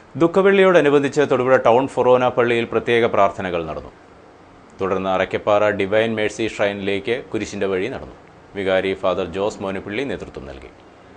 ദുഃഖവെള്ളിയോടനുബന്ധിച്ച് Thodupuzha town ഫൊറോന പള്ളിയിൽ പ്രത്യേക പ്രാർത്ഥനകൾ നടന്നു തുടർന്ന് അറയ്ക്കപ്പാറ ഡിവൈൻ മേഴ്സി ഷ്രൈനിലേക്ക് കുരിശിന്റെ വഴി നടന്നു വികാരി ഫാദർ ജോസ് മോനുപിള്ളി നേതൃത്വം നൽകി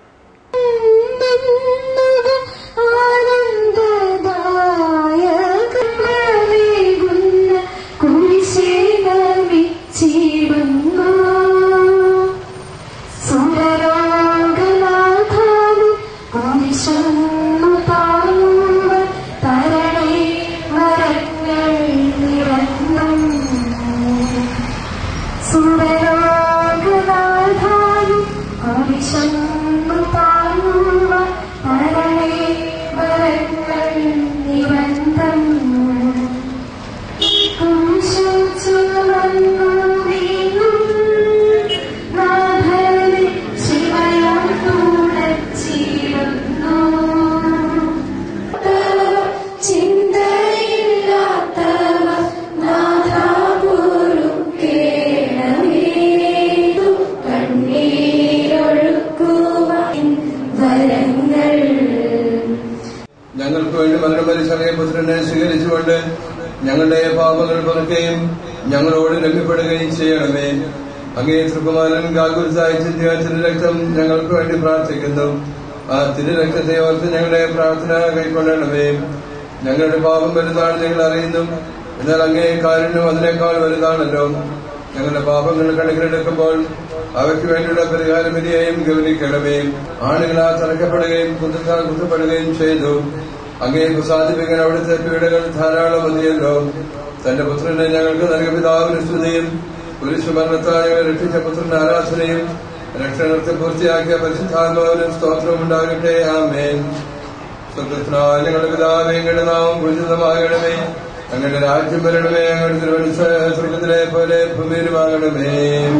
ഞങ്ങൾക്ക് വേണ്ടി മരണം മരിച്ചറിയ പുത്രനെ സ്വീകരിച്ചുകൊണ്ട് ഞങ്ങളുടെ പാപങ്ങൾ പുറക്കുകയും ഞങ്ങളോട് ലഭ്യപ്പെടുകയും ചെയ്യണമേ അങ്ങേ തൃക്കുമാരൻ ഗാഗുൽസായ ചിന്തിയാച്ചിന്റെ രക്തം ഞങ്ങൾക്ക് വേണ്ടി പ്രാർത്ഥിക്കുന്നു ആ തിരുരക്തത്തെ ഓർത്ത് ഞങ്ങളുടെ പ്രാർത്ഥന കൈക്കൊള്ളണമേ ഞങ്ങളുടെ പാപം വലുതാണ് ഞങ്ങൾ അറിയുന്നു എന്നാൽ അങ്ങേ കാരുണ്യം അതിനേക്കാൾ വലുതാണല്ലോ ഞങ്ങളുടെ പാപങ്ങൾ കണക്കിലെടുക്കുമ്പോൾ അവയ്ക്ക് വേണ്ടിയുള്ള പരിഹാര വിധിയെയും ഗൗനിക്കണമേ ആളുകളാ തറക്കപ്പെടുകയും കുത്തുക്കാൽ കുത്തപ്പെടുകയും ചെയ്തു അങ്ങേ പ്രസാദിപ്പിക്കാൻ അവിടുത്തെ പീഡകൾ ധാരാളം മതിയല്ലോ തന്റെ പുത്രനെ ഞങ്ങൾക്ക് നൽകിയ പിതാവിന് സ്തുതിയും പുരുഷമരണത്താൽ ഞങ്ങളെ രക്ഷിച്ച പുത്രന്റെ ആരാധനയും രക്ഷണത്തെ പൂർത്തിയാക്കിയ പരിശുദ്ധാത്മാവിനും സ്തോത്രം ഉണ്ടാകട്ടെ ആമേൻ സ്വതന്ത്രനായ ഞങ്ങളുടെ പിതാവേ ഞങ്ങളുടെ നാമം പൂജിതമാകണമേ ഞങ്ങളുടെ രാജ്യം വരണമേ ഞങ്ങളുടെ തിരുവനന്ത സ്വർഗത്തിലെ പോലെ ഭൂമിയിലുമാകണമേ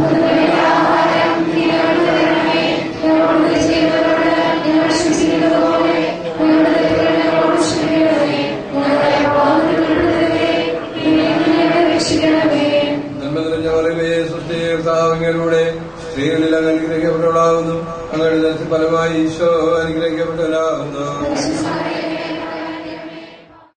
നന്മ നിറഞ്ഞ മറിമയെ സൃഷ്ടികർത്താവങ്ങളിലൂടെ സ്ത്രീകളിൽ അങ്ങ് അനുഗ്രഹിക്കപ്പെട്ടവളാകുന്നു അങ്ങയുടെ ഫലമായി ഈശോ അനുഗ്രഹിക്കപ്പെട്ടവനാകുന്നു